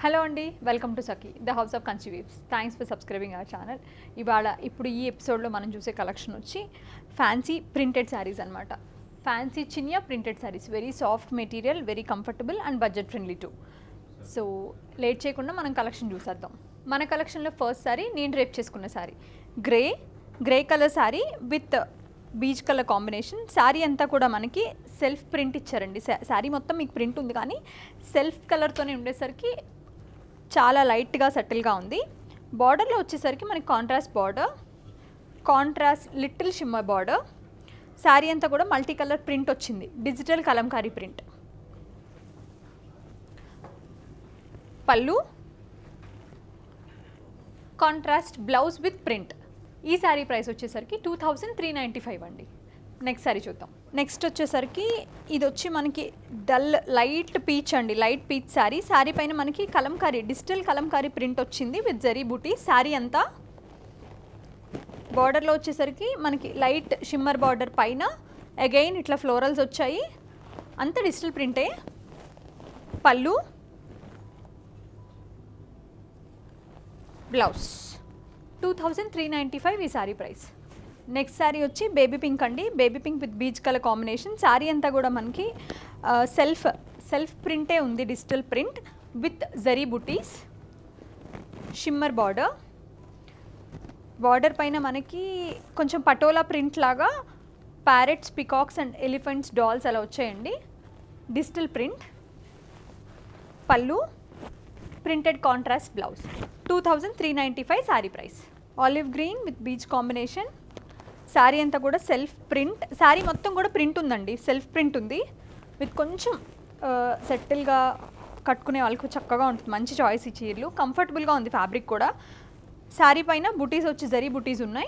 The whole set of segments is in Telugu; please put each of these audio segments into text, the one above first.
హలో అండి welcome to Sakhi the house of Kanchi weaves thanks for subscribing our channel ఇవాళ ఇప్పుడు ఈ ఎపిసోడ్లో మనం చూసే కలెక్షన్ వచ్చి ఫ్యాన్సీ ప్రింటెడ్ శారీస్ అనమాట ఫ్యాన్సీ చిన్న printed saris very soft material very comfortable and budget friendly too so late చేయకుండా మనం కలెక్షన్ చూసేద్దాం మన కలెక్షన్లో ఫస్ట్ శారీ నేను రేపు చేసుకున్న sari grey grey colour sari with beige colour combination sari అంతా కూడా మనకి సెల్ఫ్ ప్రింట్ ఇచ్చారండి శారీ మొత్తం మీకు ప్రింట్ ఉంది కానీ సెల్ఫ్ కలర్తోనే ఉండేసరికి చాలా లైట్గా సెటిల్గా ఉంది బార్డర్లో వచ్చేసరికి మనకి contrast border contrast little shimmer border sari అంతా కూడా మల్టీ కలర్ ప్రింట్ వచ్చింది digital Kalamkari print pallu contrast blouse with print ఈ శారీ ప్రైస్ వచ్చేసరికి two thousand three ninety five అండి నెక్స్ట్ శారీ చూద్దాం నెక్స్ట్ వచ్చేసరికి ఇది వచ్చి మనకి డల్ లైట్ పీచ్ అండి లైట్ పీచ్ శారీ శారీ పైన మనకి కలంకారీ డిజిటల్ కలంకారీ ప్రింట్ వచ్చింది విత్ జరీ బూటీ శారీ అంతా బార్డర్లో వచ్చేసరికి మనకి లైట్ షిమ్మర్ బార్డర్ పైన అగైన్ ఇట్లా ఫ్లోరల్స్ వచ్చాయి అంత డిజిటల్ ప్రింటే pallu blouse two thousand three ninety five ఈ శారీ ప్రైస్ నెక్స్ట్ శారీ వచ్చి బేబీ పింక్ అండి baby pink with beige colour combination sari అంతా కూడా మనకి సెల్ఫ్ సెల్ఫ్ ప్రింటే ఉంది డిజిటల్ ప్రింట్ విత్ జరీ బుటీస్ షిమ్మర్ బార్డర్ బార్డర్ పైన మనకి కొంచెం పటోలా ప్రింట్ లాగా parrots peacocks and elephants dolls అలా వచ్చాయండి digital print pallu printed contrast blouse two thousand three ninety five sari price olive green with beige combination sari అంతా కూడా సెల్ఫ్ ప్రింట్ శారీ మొత్తం కూడా ప్రింట్ ఉందండి సెల్ఫ్ ప్రింట్ ఉంది విత్ కొంచెం సెటిల్గా కట్టుకునే వాళ్ళకు చక్కగా ఉంటుంది మంచి చాయిస్ ఈ చీరలు కంఫర్టబుల్గా ఉంది ఫ్యాబ్రిక్ కూడా శారీ పైన బుటీస్ వచ్చి జరీ బుటీస్ ఉన్నాయి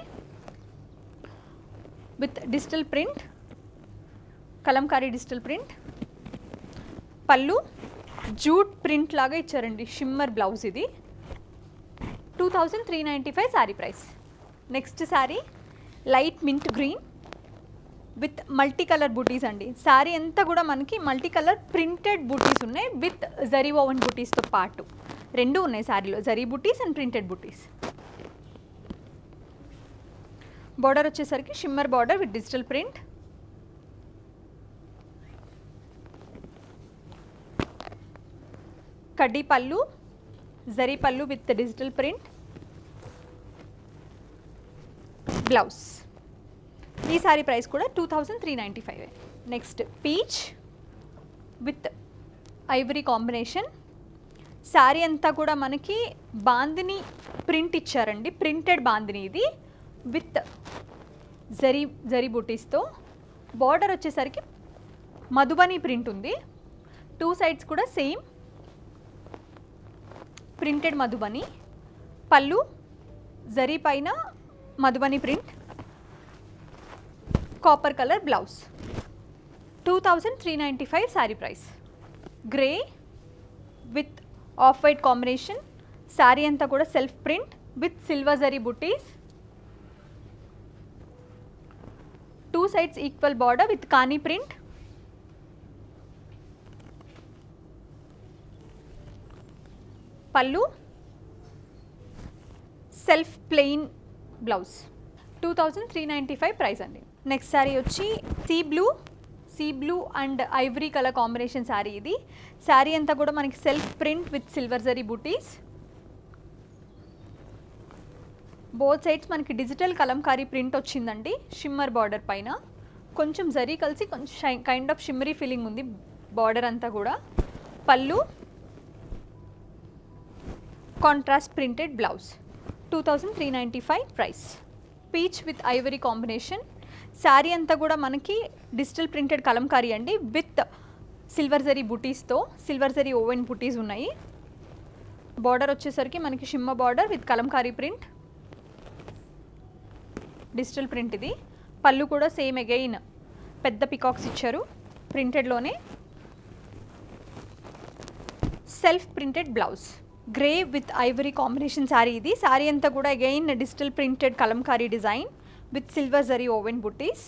with digital print Kalamkari digital print pallu jute print లాగా ఇచ్చారండి షిమ్మర్ బ్లౌజ్ ఇది two thousand three ninety five sari price next sari light mint green with multi colour బూటీస్ అండి శారీ అంతా కూడా మనకి మల్టీ కలర్ ప్రింటెడ్ బూటీస్ ఉన్నాయి విత్ జరీ ఓవెన్ బూటీస్తో పాటు రెండు ఉన్నాయి శారీలో జరీ బూటీస్ అండ్ ప్రింటెడ్ బూటీస్ బార్డర్ వచ్చేసరికి shimmer border with digital print కడ్డీ pallu zari pallu with digital print blouse ఈ సారీ ప్రైస్ కూడా two thousand three ninety five next peach with ivory combination sari అంతా కూడా మనకి బాందిని ప్రింట్ ఇచ్చారండి ప్రింటెడ్ బాందిని ఇది విత్ జరీ జరీ బుటీస్తో బార్డర్ వచ్చేసరికి మధుబని ప్రింట్ ఉంది టూ సైడ్స్ కూడా సేమ్ ప్రింటెడ్ మధుబని పళ్ళు జరీ పైన Madhubani print copper colour blouse two thousand three ninety five sari price grey with off white combination sari అంతా కూడా self print with silver zari బుటీస్ two sides equal border with కానీ print pallu self plain blouse two thousand three ninety five price అండి నెక్స్ట్ శారీ వచ్చి sea blue sea blue and ivory colour combination sari ఇది శారీ అంతా కూడా మనకి self print with silver zari బూటీస్ బోత్ సైడ్స్ మనకి డిజిటల్ కలంకారీ ప్రింట్ వచ్చిందండి షిమ్మర్ బార్డర్ పైన కొంచెం జరీ కలిసి కొంచెం షై కైండ్ ఆఫ్ షిమ్మరీ ఫీలింగ్ ఉంది బార్డర్ అంతా కూడా pallu contrast printed blouse two thousand three ninety five price peach with ivory combination sari అంతా కూడా మనకి డిజిటల్ ప్రింటెడ్ కలంకారీ అండి విత్ సిల్వర్ జరీ బుటీస్తో సిల్వర్ జరీ ఓవెన్ బుటీస్ ఉన్నాయి బార్డర్ వచ్చేసరికి మనకి shimmer border with Kalamkari print digital print ఇది పళ్ళు కూడా సేమ్ అగైన్ పెద్ద పికాక్స్ ఇచ్చారు ప్రింటెడ్లోనే self printed blouse grey with ivory combination sari ఇది శారీ అంతా కూడా again digital printed Kalamkari design with silver zari woven బుటీస్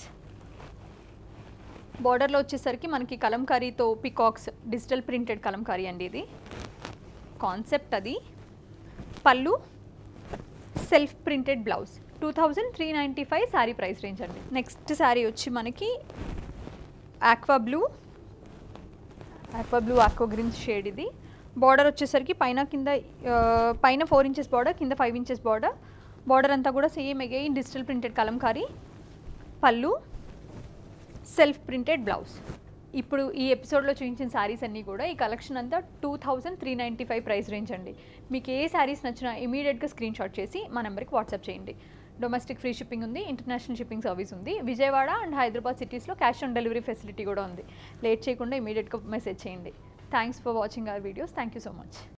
బార్డర్లో వచ్చేసరికి మనకి కలంకారీతో పికాక్స్ డిజిటల్ ప్రింటెడ్ కలంకారీ అండి ఇది కాన్సెప్ట్ అది pallu self printed blouse two thousand three ninety five sari price range అండి నెక్స్ట్ శారీ వచ్చి మనకి aqua blue aqua blue aqua green shade ఇది బార్డర్ వచ్చేసరికి పైన కింద ఆ, పైన ఫోర్ ఇంచెస్ బార్డర్ కింద ఫైవ్ ఇంచెస్ బార్డర్ బార్డర్ అంతా కూడా same again digital printed Kalamkari pallu self printed blouse ఇప్పుడు ఈ ఎపిసోడ్లో చూపించిన శారీస్ అన్నీ కూడా ఈ కలెక్షన్ అంతా two thousand three ninety five price range అండి మీకు ఏ శారీస్ నచ్చినా ఇమీడియట్గా స్క్రీన్ షాట్ చేసి మా నెంబర్కి వాట్సాప్ చేయండి డొమెస్టిక్ ఫ్రీ షిప్పింగ్ ఉంది ఇంటర్నేషనల్ షిప్పింగ్ సర్వీస్ ఉంది విజయవాడ అండ్ హైదరాబాద్ సిటీస్లో క్యాష్ ఆన్ డెలివరీ ఫెసిలిటీ కూడా ఉంది లేట్ చేయకుండా ఇమీడియట్గా మెసేజ్ చేయండి thanks for watching our videos thank you so much